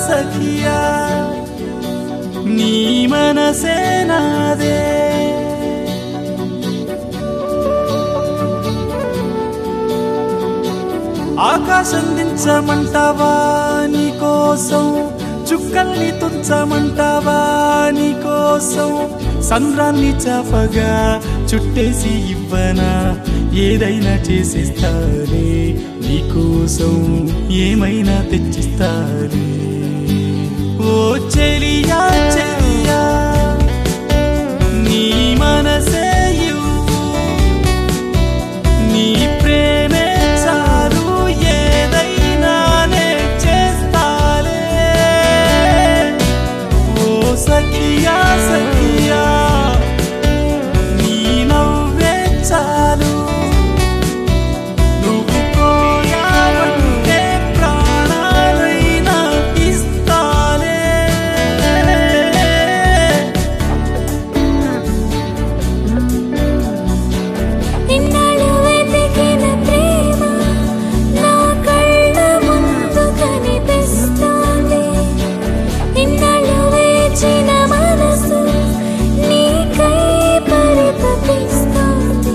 సఖియా నీ మనసే నాదే ఆకాశం దించమంటావా నీ కోసం చుక్కల్ని తుంచమంటావా నీ కోసం సంద్రాన్ని చాపగా చుట్టేసి ఇవ్వనా ఏదైనా చేసేస్తానే నీకోసం ఏమైనా తెచ్చిస్తానే ఓ చెలియా చెలియా నీ మనసే ఇవ్వు నీ ప్రేమే చాలు ఏదైనా నే చేస్తాలే ఓ సఖియా సఖియా నీ నవ్వే చాలు నువ్వు కోరావంటే ప్రాణాలైనా ఇస్తాలే ఇన్నాళ్ళు వెతికిన ప్రేమ నా కళ్ళ ముందు కనిపిస్తోంది ఇన్నాళ్ళు వేచిన మనసు నీకై పరితపిస్తోంది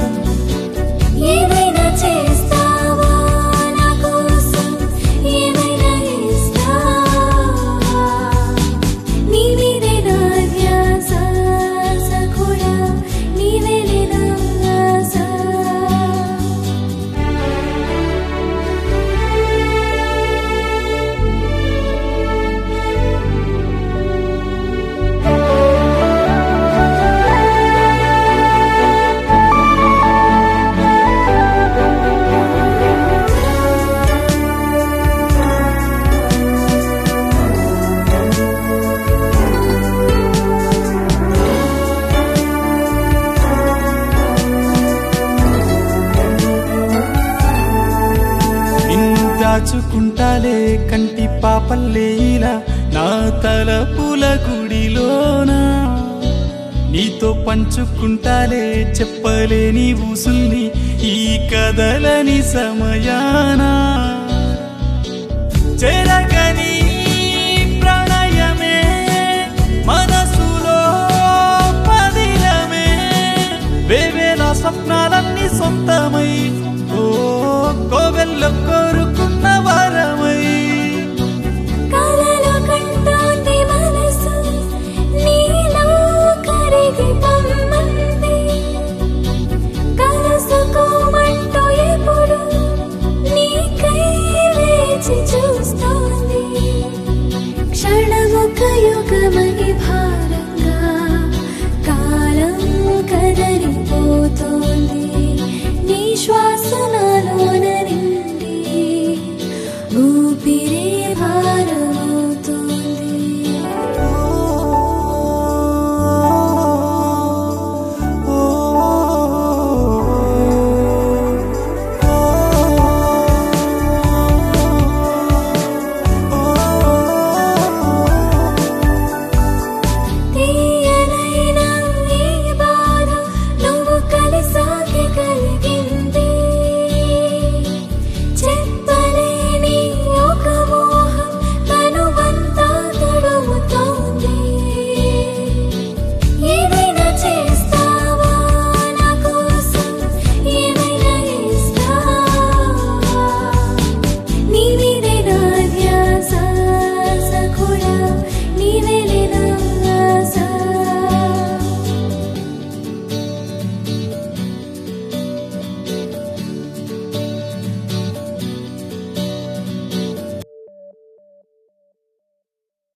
ఏమైనా చేస్తావా నా కోసం ఏమైనా ఇస్తావా నీ మీదే నా ధ్యాస సఖుడా నీవేలే నా ఆశ నిన్ను దాచుకుంటాలే కంటి పాపల్లే ఇలా నా తలపుల గుడిలోనా నీతో పంచుకుంటాలే చెప్పలేని ఊసుల్ని ఈ కదలని సమయానా చెరగని ప్రణయమే మనసులో పదిలమే వేవేల స్వప్నాలన్నీ సొంతమై